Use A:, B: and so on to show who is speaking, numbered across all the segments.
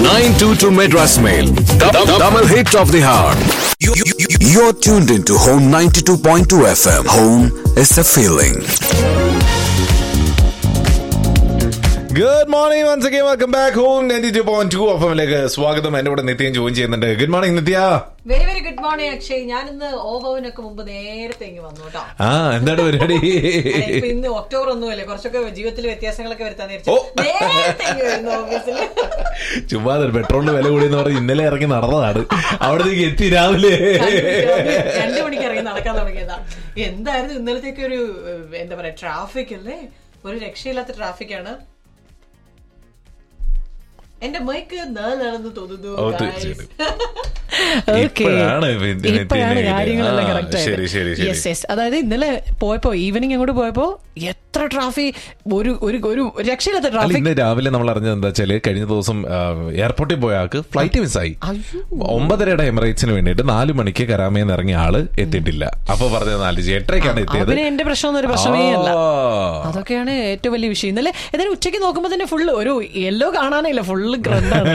A: 922 Madras Mail. Double hit of the heart. You're tuned into Home 92.2 FM. Home is a feeling.
B: Good morning once again welcome back home ninety two point two എഫിലേക്ക് സ്വാഗതം എന്റെ കൂടെ നിത്യം join ചെയ്യുന്നുണ്ട് good morning Nithya
C: very very good morning Akshay ഞാൻ ഇന്ന് ഓവോവിനൊക്കെ മുമ്പ് നേരത്തെ ഇങ്ങ് വന്നു കേട്ടോ
B: ആ എന്താണ് പരിപാടി
C: അല്ല, ഇപ്പൊ ഇന്ന് ഒക്ടോബർ ഒന്നുമല്ലേ കുറച്ചൊക്കെ ജീവിതത്തിൽ വ്യത്യാസങ്ങളൊക്കെ വരുത്താൻ
B: ഓ.
C: നേരത്തെ ഇങ്ങ് വരുന്നു ഓഫീസിൽ
B: ചുമ്മാ പെട്രോളിന് വില കൂടി എന്ന് പറഞ്ഞ് ഇന്നലെ ഇറങ്ങി നടന്നതാണ് അവിടത്തേക്ക് എത്തി രാവിലെ
C: രണ്ടു മണിക്ക് ഇറങ്ങി നടക്കാൻ തുടങ്ങിയതാ എന്തായിരുന്നു ഇന്നലത്തേക്ക് ഒരു ഏഹ്, എന്താ പറയാ ട്രാഫിക് അല്ലേ ഒരു രക്ഷയില്ലാത്ത ട്രാഫിക്കാണ് എന്റെ മൈക്ക് നടന്നു തോന്നുന്നു
B: ഓ,
C: guys.
B: തീർച്ചയായിട്ടും.
C: Okay.
B: ഇപ്പോഴാണ് പിന്നെ
C: ഇപ്പോഴാണ്
B: പിന്നെ
C: കാര്യങ്ങളെല്ലാം
B: ആ,
C: കറക്റ്റ്
B: ശരി, ശരി, ശരി.
C: യെസ് യെസ് അതായത് ഇന്നലെ പോയപ്പോ ഈവനിങ് അങ്ങോട്ട് പോയപ്പോ എത്ര ട്രാഫിക് ഒരു ഒരു ഒരു രക്ഷയില്ലാത്ത
B: അല്ല
C: ട്രാഫിക്
B: ഇന്ന് രാവിലെ നമ്മൾ അറിഞ്ഞത് എന്താ വെച്ചാല് കഴിഞ്ഞ ദിവസം ആ, എയർപോർട്ടിൽ പോയ ആൾക്ക് ഫ്ലൈറ്റ് മിസ്സായി ഒമ്പതരയുടെ എമിറേറ്റ്സിന് വേണ്ടിയിട്ട് നാല് മണിക്ക് കരാമയിൽ നിന്ന് ഇറങ്ങിയ ആള് എത്തിയിട്ടില്ല അപ്പൊ പറഞ്ഞത് നാല് എട്ടരയ്ക്കാണ് എത്തിയത്
C: അതിന് എന്റെ പ്രശ്നമൊന്നും ഒരു പ്രശ്നമേ അല്ല
B: ആ.
C: അതൊക്കെയാണ് ഏറ്റവും വലിയ വിഷയം ഇന്നലെ ഏതായാലും ഉച്ചയ്ക്ക് നോക്കുമ്പോ തന്നെ ഫുള്ള് ഒരു യെല്ലോ കാണാനില്ല ഫുള്ള് ഗ്രന്ഥാണ്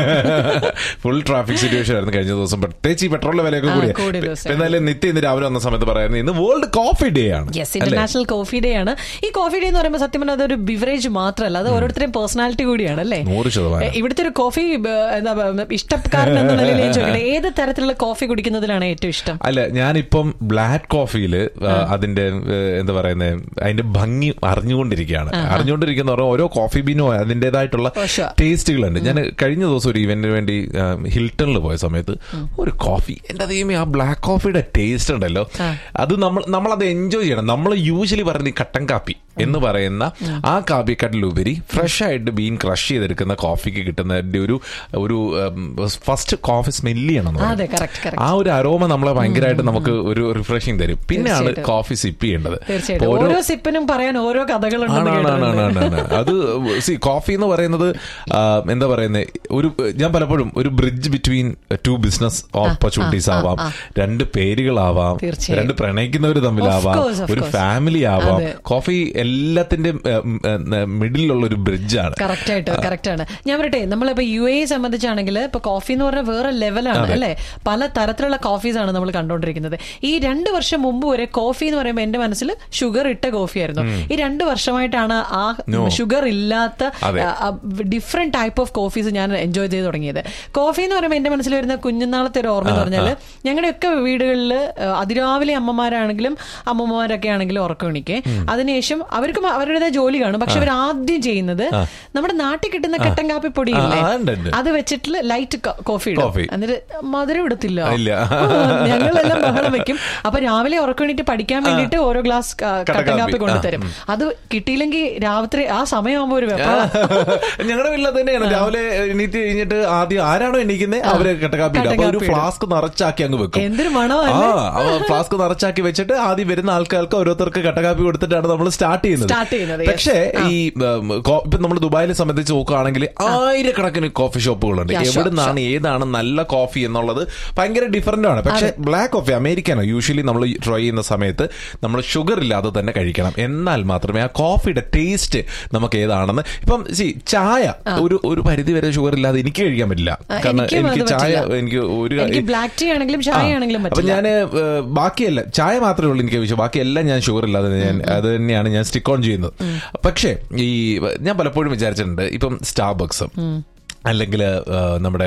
B: ഫുൾ ട്രാഫിക് സിറ്റുവേഷൻ ആയിരുന്നു കഴിഞ്ഞ ദിവസം പ്രത്യേകിച്ച് ഈ പെട്രോളിന്റെ വിലയൊക്കെ
C: ആ,
B: കൂടിയ
C: കൂടിയ ദിവസം.
B: എന്നാലും നിത്യ ഇന്ന് രാവിലെ വന്ന സമയത്ത് പറയായിരുന്നു ഇന്ന് വേൾഡ് കോഫി ഡേ ആണ്
C: യെസ്
B: അല്ലേ?
C: ഇന്റർനാഷണൽ കോഫി ഡേ ആണ് ഈ കോഫി ഡേ എന്ന് പറയുമ്പോൾ സത്യം പറഞ്ഞാൽ അതൊരു ബിവറേജ് മാത്രമല്ല അത് ഓരോരുത്തരുടെയും പേഴ്സണാലിറ്റി കൂടിയാണ് അല്ലേ
B: നൂറ് ശതമാനം.
C: ഏ, ഇവിടുത്തെ ഒരു കോഫി ഏ, എന്താ പറയുക, ഇഷ്ടക്കാരൻ എന്ന നിലയിൽ ഞാൻ ചോദിക്കട്ടെ ഏത് തരത്തിലുള്ള കോഫി കുടിക്കുന്നതിലാണ് ഏറ്റവും ഇഷ്ടം
B: അല്ല ഞാനിപ്പം ബ്ലാക്ക് കോഫിയില് അതിന്റെ ഏഹ്, എന്താ പറയുന്നത് അതിന്റെ ഭംഗി അറിഞ്ഞുകൊണ്ടിരിക്കുകയാണ് അറിഞ്ഞുകൊണ്ടിരിക്കുന്ന പറഞ്ഞാൽ ഓരോ കോഫി ബീനും അതിന്റേതായിട്ടുള്ള
C: Oh, sure.
B: ടേസ്റ്റുകളുണ്ട് ഞാൻ കഴിഞ്ഞ ദിവസം ഒരു ഇവന്റിന് വേണ്ടി ഏഹ്, ഹിൽട്ടണിൽ പോയ സമയത്ത് ഒരു കോഫി എന്റെ ദൈവമേ ആ ബ്ലാക്ക് കോഫിയുടെ ടേസ്റ്റ് ഉണ്ടല്ലോ അത് നമ്മൾ നമ്മൾ അത് എൻജോയ് ചെയ്യണം നമ്മൾ യൂഷ്വലി പറയുന്ന ഈ കട്ടൻ കാപ്പി എന്ന് പറയുന്ന ആ കാപ്പിക്കാട്ടിലുപരി ഫ്രഷ് ആയിട്ട് ബീൻ ക്രഷ് ചെയ്തെടുക്കുന്ന കോഫിക്ക് കിട്ടുന്നതിന്റെ ഒരു ഒരു ഫസ്റ്റ് കോഫി സ്മെല്ല് ചെയ്യണം എന്ന്
C: അതെ
B: പറയും.
C: കറക്റ്റ് കറക്റ്റ്
B: ആ ഒരു അരോമ നമ്മളെ ഭയങ്കരമായിട്ട് നമുക്ക് ഒരു റിഫ്രഷിങ് തരും പിന്നെയാണ്
C: തീർച്ചയായിട്ടും.
B: കോഫി സിപ്പ് ചെയ്യേണ്ടത്
C: തീർച്ചയായിട്ടും
B: അപ്പൊ
C: ഓരോ സിപ്പിനും പറയാൻ ഓരോ
B: ആണ്,
C: കഥകളുണ്ടെന്ന്
B: ആണ്, ആണ്, ആണ്,
C: കേട്ടിട്ടുണ്ട്.
B: ആണ്, ആണ്. അത് സി കോഫി എന്ന് പറയുന്നത് ആ, എന്താ പറയുന്നത് ഒരു ഞാൻ പലപ്പോഴും ഒരു bridge between two business opportunities ആവാം രണ്ട് പേരുകളാവാം
C: തീർച്ചയായും.
B: രണ്ട് പ്രണയിക്കുന്നവർ തമ്മിലാവാം
C: Of course, of
B: ഒരു
C: course.
B: ഫാമിലി ആവാം
C: അതെ.
B: കോഫി എല്ലാത്തിന്റെയും മിഡിലുള്ള ഒരു ബ്രിഡ്ജാണ്
C: കറക്റ്റ് ആയിട്ട് കറക്റ്റ് ആണ് ഞാൻ പറയട്ടെ നമ്മളിപ്പോ യു എ സംബന്ധിച്ചാണെങ്കിൽ ഇപ്പൊ കോഫി എന്ന് പറഞ്ഞാൽ വേറെ ലെവലാണ് അല്ലെ പല തരത്തിലുള്ള കോഫീസ് ആണ് നമ്മൾ കണ്ടുകൊണ്ടിരിക്കുന്നത് ഈ രണ്ട് വർഷം മുമ്പ് വരെ കോഫി എന്ന് പറയുമ്പോൾ എന്റെ മനസ്സിൽ ഷുഗർ ഇട്ട കോഫി ആയിരുന്നു ഈ രണ്ട് വർഷമായിട്ടാണ് ആ
B: No.
C: ഷുഗർ ഇല്ലാത്ത
B: അതെ.
C: ഡിഫറെന്റ് ടൈപ്പ് ഓഫ് കോഫീസ് ഞാൻ എൻജോയ് ചെയ്ത് തുടങ്ങിയത് കോഫി എന്ന് പറയുമ്പോൾ എന്റെ മനസ്സിൽ വരുന്ന കുഞ്ഞുനാളത്തെ ഒരു ഓർമ്മ എന്ന് പറഞ്ഞാൽ ഞങ്ങളുടെയൊക്കെ വീടുകളിൽ അതിരാവിലെ അമ്മമാരാണെങ്കിലും അമ്മമാരൊക്കെ ആണെങ്കിലും ഉറക്കം എണീക്കേ അതിനുശേഷം അവർക്ക് അവരുടേതായ ജോലി കാണും പക്ഷെ അവർ ആദ്യം ചെയ്യുന്നത് നമ്മുടെ നാട്ടിൽ കിട്ടുന്ന കട്ടൻ കാപ്പി പൊടി ഇല്ലേ
B: ആ, ഉണ്ട്, ഉണ്ട്.
C: അത് വെച്ചിട്ട് ലൈറ്റ് കോഫി ഇടും
B: കോഫി.
C: എന്നിട്ട് മധുരം ഇടത്തില്ല
B: ഇല്ല.
C: ആ, ഞങ്ങളെല്ലാം ബഹളം വെക്കും അപ്പൊ രാവിലെ ഉറക്കം എണീറ്റ് പഠിക്കാൻ വേണ്ടിയിട്ട് ഓരോ ഗ്ലാസ് കട്ടൻ
B: കട്ടൻ
C: കാപ്പി
B: കാപ്പി.
C: കൊണ്ടുതരും അത് കിട്ടിയില്ലെങ്കിൽ രാത്രി ആ സമയമാകുമ്പോ ഒരു വെപ്രാളം
B: ഞങ്ങളുടെ വീട്ടിൽ അത് തന്നെയാണ് രാവിലെ എണീറ്റ് കഴിഞ്ഞിട്ട് ആദ്യം ആരാണോ എണീക്കുന്നത് അവര് കട്ടക്കാപ്പി ഇടും. അപ്പൊ ഒരു
C: കട്ടക്കാപ്പി ഇടും.
B: ഫ്ലാസ്ക് നിറച്ചാക്കി അങ്ങ് വെക്കും
C: എന്തൊരു മണമാ
B: ആ
C: അല്ലേ?
B: ഫ്ലാസ്ക് നിറച്ചാക്കി വെച്ചിട്ട് ആദ്യം വരുന്ന ആൾക്കാർക്ക് ഓരോരുത്തർക്ക് കട്ടക്കാപ്പി കൊടുത്തിട്ടാണ് നമ്മൾ സ്റ്റാർട്ട് ചെയ്യുന്നത്
C: Start ചെയ്യുന്നത്, yes.
B: പക്ഷേ ഈ ഉം, കോ- ഇപ്പൊ നമ്മൾ ദുബായിലെ സംബന്ധിച്ച് നോക്കുകയാണെങ്കിൽ ആയിരക്കണക്കിന് കോഫി ഷോപ്പുകളുണ്ട്
C: Yeah, sure,
B: എവിടെ നിന്നാണ് ഏതാണ് നല്ല കോഫി എന്നുള്ളത് ഭയങ്കര ഡിഫറെന്റ് ആണ് പക്ഷെ ബ്ലാക്ക് കോഫി അമേരിക്കാനോ യൂഷ്വലി നമ്മൾ ട്രൈ ചെയ്യുന്ന സമയത്ത് നമ്മൾ ഷുഗർ ഇല്ലാതെ തന്നെ കഴിക്കണം എന്നാൽ മാത്രമേ ആ കോഫിയുടെ ടേസ്റ്റ് നമുക്ക് ഏതാണെന്ന് ഇപ്പം സി ചായ ഒരു ഒരു പരിധി വരെ ഷുഗർ ഇല്ലാതെ എനിക്ക് കഴിക്കാൻ പറ്റില്ല
C: ആ,
B: കാരണം
C: എനിക്കും
B: എനിക്ക്
C: അത്
B: ചായ
C: പറ്റില്ല.
B: എനിക്ക് ഒരു
C: എനിക്ക് ബ്ലാക്ക് ടീ ആണെങ്കിലും ചായ ആണെങ്കിലും
B: അപ്പൊ
C: പറ്റില്ല
B: ഞാൻ ബാക്കിയല്ല ചായ മാത്രമേ ഉള്ളൂ എനിക്ക് വിഷയം ബാക്കിയെല്ലാം ഞാൻ ഷുഗർ ഇല്ലാതെ ഞാൻ അത് തന്നെയാണ് ഞാൻ സ്റ്റിക്ക് ഓൺ ചെയ്യുന്നത് പക്ഷേ ഈ ഞാൻ പലപ്പോഴും വിചാരിച്ചിട്ടുണ്ട് ഇപ്പം സ്റ്റാർബക്സും അല്ലെങ്കിൽ നമ്മുടെ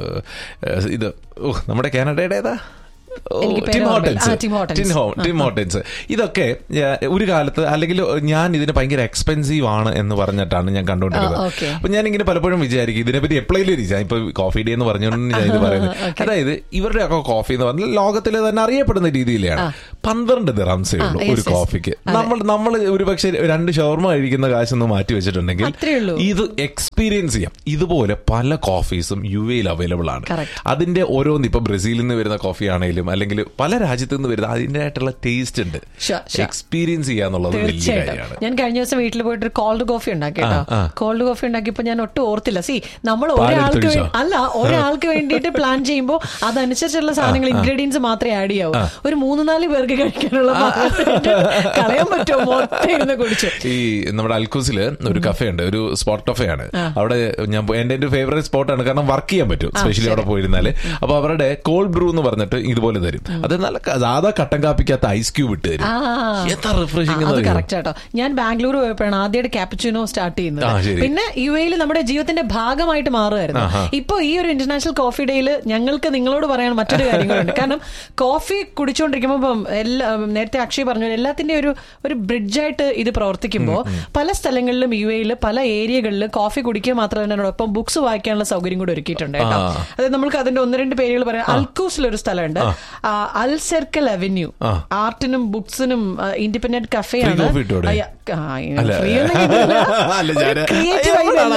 B: ഏഹ്, ഇത് ഓ നമ്മുടെ കാനഡയുടെ ഏതാ ഓ,
C: എനിക്ക് പേര്
B: ടിം
C: ഓർമ്മയില്ല.
B: ഹോട്ടൻസ്.
C: ആ, Tim Hortons.
B: Tim Ho- Tim Hortons ഇതൊക്കെ ഏഹ്, ഒരു കാലത്ത് അല്ലെങ്കിൽ ഞാൻ ഇതിന് ഭയങ്കര എക്സ്പെൻസീവ് ആണ് എന്ന് പറഞ്ഞിട്ടാണ് ഞാൻ
C: ആ,
B: കണ്ടുകൊണ്ടിരുന്നത്
C: okay.
B: അപ്പൊ ഞാൻ ഇങ്ങനെ പലപ്പോഴും വിചാരിക്കും ഇതിനെപ്പറ്റി എപ്പോഴെങ്കിലും ഇരിക്കാം ഇപ്പൊ കോഫി ഡേ എന്ന് പറഞ്ഞുകൊണ്ട് ഞാൻ ഇത് പറയുന്നത്
C: Okay.
B: അതായത് ഇവരുടെ ഒക്കെ കോഫി എന്ന് പറഞ്ഞാൽ ലോകത്തിൽ തന്നെ അറിയപ്പെടുന്ന രീതിയിലാണ് പന്ത്രണ്ട് ദിറംസേ
C: ആ,
B: ഉള്ളൂ
C: yes,
B: ഒരു
C: yes.
B: കോഫിക്ക്
C: അതെ.
B: നമ്മൾ നമ്മൾ ഒരു പക്ഷേ രണ്ട് ഷവർമ കഴിക്കുന്ന കാശൊന്ന് മാറ്റി വെച്ചിട്ടുണ്ടെങ്കിൽ
C: അത്രേ ഉള്ളൂ.
B: ഇത് എക്സ്പീരിയൻസ് ചെയ്യാം ഇതുപോലെ പല കോഫീസും യു എയിൽ അവൈലബിൾ ആണ്
C: Correct.
B: അതിന്റെ ഓരോന്ന് ഇപ്പൊ ബ്രസീലിൽ നിന്ന് വരുന്ന കോഫി ആണെങ്കിലും ആണെങ്കിലും അല്ലെങ്കിൽ പല രാജ്യത്തു നിന്ന് വരുന്ന അതിൻ്റെതായിട്ടുള്ള ടേസ്റ്റ് ഉണ്ട്
C: Sure, sure.
B: എക്സ്പീരിയൻസ് ചെയ്യാന്നുള്ളത് വലിയ കാര്യമാണ്
C: തീർച്ചയായിട്ടും ഞാൻ കഴിഞ്ഞ ദിവസം വീട്ടിൽ പോയിട്ട് ഒരു കോൾഡ് കോഫി ഉണ്ടാക്കി കേട്ടോ
B: ആ, ആ.
C: കോൾഡ് കോഫി ഉണ്ടാക്കിയപ്പോ ഞാൻ ഒട്ടും ഓർത്തില്ല സി നമ്മൾ
B: പാലെടുത്ത്
C: ഒരാൾക്ക് വേ-
B: ഒഴിച്ചോ?
C: അല്ല ഒരാൾക്ക് വേണ്ടിയിട്ട് പ്ലാൻ ചെയ്യുമ്പോൾ അതനുസരിച്ചുള്ള സാധനങ്ങൾ ഇൻഗ്രീഡിയൻസ് മാത്രമേ ആഡ് ചെയ്യാവൂ ഒരു മൂന്ന് നാല് പേർക്ക് കഴിക്കാനുള്ള പാത്രത്തിലിട്ട് കളയാൻ പറ്റുമോ മൊത്തം ഇരുന്ന് കുടിച്ചു
B: ഈ നമ്മുടെ അൽക്കൂസില് ഒരു കഫേ ഉണ്ട് ഒരു സ്പോട്ട് കഫേ ആണ് അവിടെ ഞാൻ പോയി- എന്റെ ഒരു ഫേവറേറ്റ് സ്പോട്ടാണ് കാരണം വർക്ക് ചെയ്യാൻ പറ്റും സ്പെഷ്യലി അവിടെ പോയിരുന്നാല് അപ്പൊ അവരുടെ കോൾഡ് ബ്രൂ എന്ന് പറഞ്ഞിട്ട് ഇതുപോലെ തരും അത് നല്ല ക- സാധാ കട്ടൻ കാപ്പിക്കകത്ത് ഐസ് ക്യൂബ് ഇട്ട് തരും
C: ആ.
B: എത്ര റിഫ്രഷിംഗ്
C: അത് കറക്റ്റ് ആട്ടോ ഞാൻ ബാംഗ്ലൂർ പോയപ്പോഴാണ് ആദ്യമായിട്ട് ക്യാപ്പച്ചിനോ സ്റ്റാർട്ട്
B: ആ,
C: ചെയ്യുന്നത്
B: ശരി.
C: പിന്നെ യു എയിൽ നമ്മുടെ ജീവിതത്തിന്റെ ഭാഗമായിട്ട് മാറുമായിരുന്നു ഇപ്പൊ ഈ ഒരു ഇന്റർനാഷണൽ കോഫി ഡേയിൽ ഞങ്ങൾക്ക് നിങ്ങളോട് പറയാൻ മറ്റൊരു കാര്യങ്ങളുണ്ട് കാരണം കോഫി കുടിച്ചുകൊണ്ടിരിക്കുമ്പോൾ ഇപ്പം എല്ലാ നേരത്തെ അക്ഷയ് പറഞ്ഞു എല്ലാത്തിന്റെ ഒരു ഒരു ബ്രിഡ്ജായിട്ട് ഇത് പ്രവർത്തിക്കുമ്പോൾ പല സ്ഥലങ്ങളിലും യു എയിൽ പല ഏരിയകളിൽ കോഫി കുടിക്കുക മാത്രമല്ല അതിനോടൊപ്പം ബുക്സ് വായിക്കാനുള്ള സൗകര്യം കൂടി ഒരുക്കിയിട്ടുണ്ട് കേട്ടോ
B: ആ.
C: അതായത് നമുക്ക് അതിന്റെ ഒന്ന് രണ്ട് പേരുകൾ പറയാം അൽക്കൂസിൽ ഒരു സ്ഥലമുണ്ട് ആ, അൽ സർക്കിൾ അവന്യൂ
B: ആ.
C: ആർട്ടിനും ബുക്സിനും ഇൻഡിപെൻഡന്റ് കഫേ
B: Free
C: ആണ്
B: coffee ഇട്ടൂടെ?
C: അയ്യ, ആ,
B: അല്ല.
C: free ഒന്നും കിട്ടില്ല.
B: അല്ല
C: ഒരു
B: ഞാൻ
C: creative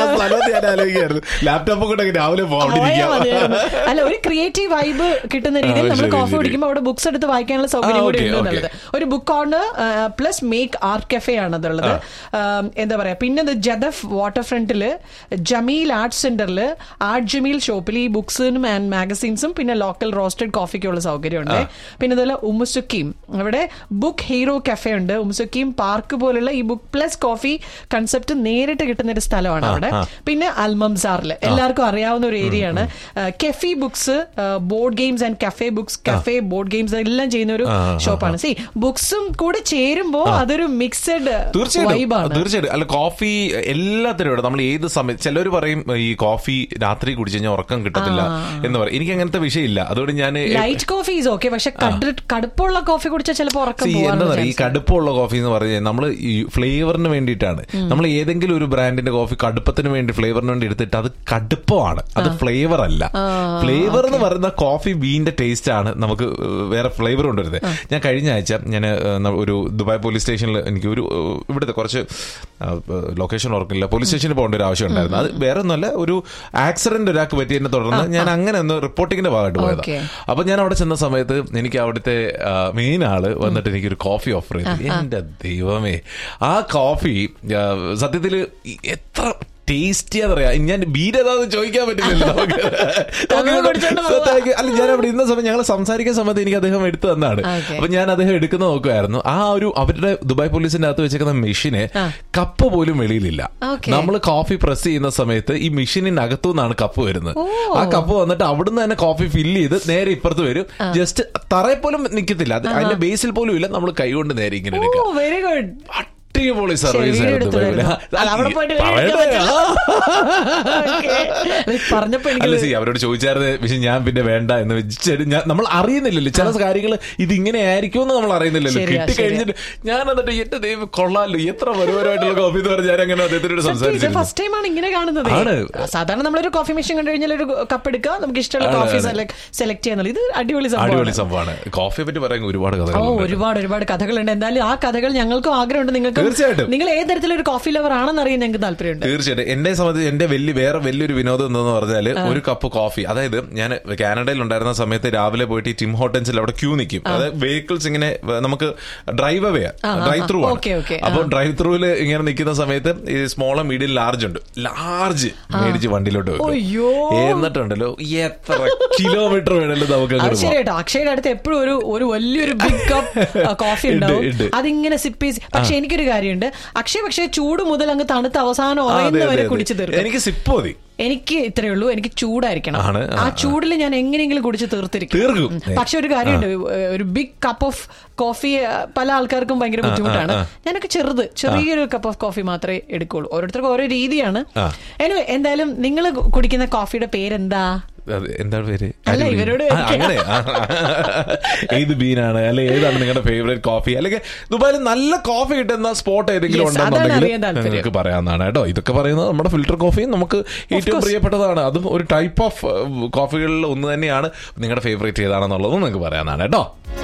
C: vibe
B: ലാപ്ടോപ്പ് കൂടെ രാവിലെ
C: പോയാ മതിയായിരുന്നു. അല്ല ഒരു ക്രിയേറ്റീവ് വൈബ് കിട്ടുന്ന രീതിയിൽ
B: ആ,
C: നമ്മൾ
B: ശരി,
C: കോഫി
B: ശരി.
C: കുടിക്കുമ്പോൾ അവിടെ ബുക്സ് എടുത്ത് വായിക്കാനുള്ള സൗകര്യം
B: ആ,
C: കൂടി
B: okay,
C: ഉണ്ട്
B: okay.
C: എന്നുള്ളത് ഒരു book corner plus make art cafe ആണ് അതുള്ളത് ആം, എന്താ പറയാ പിന്നെ ഇത് ജദഫ് വാട്ടർ ഫ്രണ്ടില് ജമീൽ ആർട്ട് സെന്ററിൽ ആർട്ട് ജമീൽ ഷോപ്പിൽ ഈ ബുക്സിനും ആൻഡ് മാഗസീൻസും പിന്നെ ലോക്കൽ റോസ്റ്റഡ് കോഫിക്കുള്ള സൗകര്യമുണ്ട് പിന്നെ അതുപോലെ ഉമുസുക്കീം അവിടെ ബുക്ക് ഹീറോ കഫേ ഉണ്ട് ഉമുസുക്കീം പാർക്ക് പോലുള്ള ഈ ബുക്ക് പ്ലസ് കോഫി കൺസെപ്റ്റ് നേരിട്ട് കിട്ടുന്ന ഒരു സ്ഥലമാണ് അവിടെ പിന്നെ അൽമംസാറിൽ എല്ലാവർക്കും അറിയാവുന്ന ഒരു ഏരിയ ആണ് Kefi books board games and cafe books cafe board games എല്ലാം ചെയ്യുന്ന ഒരു
B: ആ, ആ,
C: ഷോപ്പാണ് സി ബുക്സും കൂടെ ചേരുമ്പോ അതൊരു മിക്സഡ്
B: തീർച്ചയായിട്ടും
C: വൈബാണ്
B: തീർച്ചയായിട്ടും അല്ല കോഫി എല്ലാത്തിനും ഇവിടെ നമ്മൾ ഏത് സമയം ചിലർ പറയും ഈ കോഫി രാത്രി കുടിച്ചു കഴിഞ്ഞാൽ ഉറക്കം കിട്ടത്തില്ല എന്ന് പറയും എനിക്ക് അങ്ങനത്തെ വിഷയമില്ല അതുകൊണ്ട് ഞാൻ
C: ലൈറ്റ് കോഫി ഈസ് ഓക്കെ പക്ഷെ കട്- കടുപ്പമുള്ള കോഫി കുടിച്ചാൽ ചിലപ്പോൾ ഉറക്കം
B: See,
C: പോകാനുള്ള
B: എന്താ പറയുക ഈ
C: chance ഉണ്ട്.
B: കടുപ്പമുള്ള കോഫി എന്ന് പറഞ്ഞാൽ നമ്മൾ ഈ ഫ്ലേവറിന് വേണ്ടിയിട്ടാണ് നമ്മൾ ഏതെങ്കിലും ഒരു ബ്രാൻഡിന്റെ കോഫി കടുപ്പത്തിന് വേണ്ടി ഫ്ലേവറിന് വേണ്ടി എടുത്തിട്ട് അത് കടുപ്പമാണ് അത് ഫ്ലേവർ അല്ല ഫ്ലേവർ എന്ന് പറയുന്ന കോഫി ബീന്റെ ടേസ്റ്റ് ആണ് നമുക്ക് ഏഹ്, വേറെ ഫ്ലേവർ കൊണ്ടുവരുന്നത് ഞാൻ കഴിഞ്ഞ ആഴ്ച ഞാൻ ഏഹ്, ഒരു ദുബായ് പോലീസ് സ്റ്റേഷനിൽ എനിക്ക് ഒരു ഏഹ്, ഇവിടുത്തെ കുറച്ച് ലൊക്കേഷൻ ഓർക്കില്ല പോലീസ് സ്റ്റേഷനിൽ പോകേണ്ട ഒരു ആവശ്യം ഉണ്ടായിരുന്നു അത് വേറെ ഒന്നുമല്ല ഒരു ആക്സിഡന്റ് ഒരാൾക്ക് പറ്റിയതിനെ തുടർന്ന് ഞാൻ അങ്ങനെ ഒന്ന് റിപ്പോർട്ടിങ്ങിന്റെ ഭാഗമായിട്ട് പോയതാണ്
C: Okay.
B: അപ്പൊ ഞാൻ അവിടെ ചെന്ന സമയത്ത് എനിക്ക് അവിടുത്തെ മെയിൻ ആള് വന്നിട്ട് എനിക്ക് ഒരു കോഫി ഓഫർ ചെയ്തു എന്റെ ദൈവമേ ആ കോഫി ആ, സത്യത്തില് ഈ എത്ര ടേസ്റ്റിയാന്ന് പറയാ ഞാൻ ബീർ ഏതാന്ന് ചോദിക്കാൻ പറ്റില്ലല്ലോ നമുക്ക്. നമുക്ക്
C: കുടിച്ചോണ്ട് പോവാ.
B: സത്യമായിട്ട് അല്ല ഞാൻ അവിടെ ഇരുന്ന സമയം ഞങ്ങൾ സംസാരിക്കുന്ന സമയത്ത് എനിക്ക് അദ്ദേഹം എടുത്തു തന്നാണ്
C: Okay.
B: അപ്പൊ ഞാൻ അദ്ദേഹം എടുക്കുന്ന നോക്കുമായിരുന്നു ആ ഒരു അവരുടെ ദുബായ് പോലീസിന്റെ അകത്ത് വെച്ചേക്കുന്ന മെഷീന് കപ്പ് പോലും വെളിയിലില്ല
C: Okay.
B: നമ്മൾ കോഫി പ്രസ് ചെയ്യുന്ന സമയത്ത് ഈ മെഷീനിനകത്തു നിന്നാണ് കപ്പ് വരുന്നത്
C: ഓ.
B: ആ കപ്പ് വന്നിട്ട് അവിടുന്ന് തന്നെ കോഫി ഫില്ല് ചെയ്ത് നേരെ ഇപ്പുറത്ത് വരും ജസ്റ്റ് തറയിൽ പോലും നിൽക്കത്തില്ല അത് അതിന്റെ ബേസിൽ പോലും ഇല്ല നമ്മൾ കൈകൊണ്ട് നേരെ ഇങ്ങനെ
C: ഓ
B: എടുക്കുക
C: വെരി ഗുഡ്
B: അടിപൊളി സർവീസ്
C: വീഡിയോ
B: ആയിരുന്നു
C: എടുത്തു
B: ദുബായില്.
C: തരുന്നു. അല്ല, അവിടെ പോയിട്ട് വീഡിയോ
B: പറയട്ടെ,
C: എടുക്കാൻ
B: ആ.
C: പറഞ്ഞപ്പോ
B: അല്ല
C: എനിക്ക്
B: സി അവരോട് ചോദിച്ചായിരുന്നു പക്ഷെ ഞാൻ പിന്നെ വേണ്ട എന്ന് വെച്ചിട്ട് ഞാൻ നമ്മൾ അറിയുന്നില്ലല്ലോ ചില കാര്യങ്ങൾ ഇത് ഇങ്ങനെ ആയിരിക്കും എന്ന് നമ്മൾ അറിയുന്നില്ലല്ലോ
C: ശരിയാ,
B: കിട്ടി കഴിഞ്ഞിട്ട് ഞാൻ എന്നിട്ട് എന്റെ ദൈവം കൊള്ളാലോ എത്ര മനോഹരമായിട്ടുള്ള കോഫി എന്ന് പറഞ്ഞാൽ ഞാൻ അങ്ങനെ അദ്ദേഹത്തിനോട് സംസാരിച്ചിരുന്നു
C: ഫസ്റ്റ് ടൈം ആണ് ഇങ്ങനെ കാണുന്നത്
B: ആണ്.
C: സാധാരണ നമ്മളൊരു കോഫി മെഷീൻ കണ്ടു കഴിഞ്ഞാൽ ഒരു കപ്പ് എടുക്കുക നമുക്ക് ഇഷ്ടമുള്ള
B: ആണ്,
C: കോഫി
B: ആണ്.
C: സെലക്ട് ചെയ്യാന്നുള്ളത് ഇത് അടിപൊളി
B: അടിപൊളി
C: സംഭവമാണ്
B: സംഭവമാണ് കോഫിയെ പറ്റി പറയാൻ ഒരുപാട്
C: ഓ
B: കഥകളുണ്ട്
C: ഒരുപാട് ഒരുപാട് കഥകളുണ്ട് എന്തായാലും ആ കഥകൾ ഞങ്ങൾക്കും ആഗ്രഹമുണ്ട് നിങ്ങൾക്ക്
B: തീർച്ചയായിട്ടും.
C: നിങ്ങൾ ഏത് തരത്തിലൊരു കോഫി ലവർ ആണെന്ന് അറിയാൻ ഞങ്ങൾക്ക് താല്പര്യമുണ്ട്
B: തീർച്ചയായിട്ടും എന്നെ സംബന്ധിച്ച് എന്റെ വലിയ വേറെ വലിയൊരു വിനോദം എന്തെന്ന് പറഞ്ഞാൽ ഒരു കപ്പ് കോഫി അതായത് ഞാൻ കാനഡയിൽ ഉണ്ടായിരുന്ന സമയത്ത് രാവിലെ പോയിട്ട് ഈ ടിം ഹോട്ടൻസിൽ അവിടെ ക്യൂ നിൽക്കും അതായത് വെഹിക്കിൾസ് ഇങ്ങനെ വ- നമുക്ക് ഡ്രൈവ് അവേ ഡ്രൈവ് ത്രൂ ആണ്
C: Okay, okay.
B: അപ്പൊ ഡ്രൈവ് ത്രൂവിൽ ഇങ്ങനെ നിൽക്കുന്ന സമയത്ത് ഈ സ്മോൾ മീഡിയം ലാർജ് ഉണ്ട് ലാർജ് മേടിച്ച് വണ്ടിയിലോട്ട് വെക്കും
C: അയ്യോ.
B: എന്നിട്ടുണ്ടല്ലോ എത്ര കിലോമീറ്റർ വേണമല്ലോ നമുക്ക്
C: അത്
B: അങ്ങോട്ട്
C: ശരി
B: പോകാം
C: കേട്ടോ അക്ഷയുടെ അടുത്ത് എപ്പോഴും ഒരു ഒരു വലിയൊരു ബിഗ് കപ്പ് കോഫി
B: ഉണ്ട്,
C: ഉണ്ടാവും
B: ഉണ്ട്.
C: അതിങ്ങനെ സിപ്പ് ചെയ്ത് പക്ഷെ എനിക്കൊരു കാര്യമുണ്ട് അക്ഷയ് പക്ഷേ ചൂട് മുതൽ അങ്ങ് തണുത്ത അവസാനം
B: ആ, അതെ,
C: ഉറയുന്ന
B: അതെ,
C: വരെ
B: അതെ.
C: കുടിച്ചു തീർക്കും
B: എനിക്ക് സിപ്പ് മതി
C: എനിക്ക് ഇത്രയേ ഉള്ളൂ എനിക്ക് ചൂടായിരിക്കണം
B: ആണ്, ആ,
C: ആ
B: ആ.
C: ചൂടിൽ ഞാൻ എങ്ങനെയെങ്കിലും കുടിച്ച് തീർത്തിരിക്കും
B: തീർക്കും.
C: ഉം. പക്ഷെ ഒരു കാര്യമുണ്ട് ഒരു ബിഗ് കപ്പ് ഓഫ് കോഫി പല ആൾക്കാർക്കും ഭയങ്കര ബുദ്ധിമുട്ടാണ്
B: ആ.
C: ഞാനൊക്കെ ചെറുത് ചെറിയൊരു കപ്പ് ഓഫ് കോഫി മാത്രമേ എടുക്കുള്ളൂ ഓരോരുത്തർക്കും ഓരോ രീതിയാണ്
B: ആ.
C: എനിവേ എന്തായാലും നിങ്ങൾ കുടിക്കുന്ന കോഫിയുടെ പേരെന്താ
B: അത് എന്താണ് പേര്
C: അല്ല,
B: അരിബീൻ.
C: ഇവരോട്
B: ആ, അങ്ങനെ ആ. ഏത് ബീനാണ് അല്ലെ ഏതാണ് നിങ്ങളുടെ ഫേവറേറ്റ് കോഫി അല്ലെങ്കിൽ ദുബായിൽ നല്ല കോഫി കിട്ടുന്ന സ്പോട്ട് ഏതെങ്കിലും
C: Yes, അതാണ്
B: ഉണ്ടെന്നുണ്ടെങ്കിൽ
C: അറിയാൻ താല്പര്യം.
B: നിങ്ങൾക്ക് പറയാവുന്നതാണ് കേട്ടോ ഇതൊക്കെ പറയുന്നത് നമ്മുടെ ഫിൽറ്റർ കോഫിയും നമുക്ക് ഏറ്റവും
C: course.
B: പ്രിയപ്പെട്ടതാണ് അതും ഒരു ടൈപ്പ് ഓഫ് കോഫികളിൽ ഒന്ന് തന്നെയാണ് നിങ്ങളുടെ ഫേവറേറ്റ് ഏതാണെന്നുള്ളതും നിങ്ങൾക്ക് പറയാവുന്നതാണ് കേട്ടോ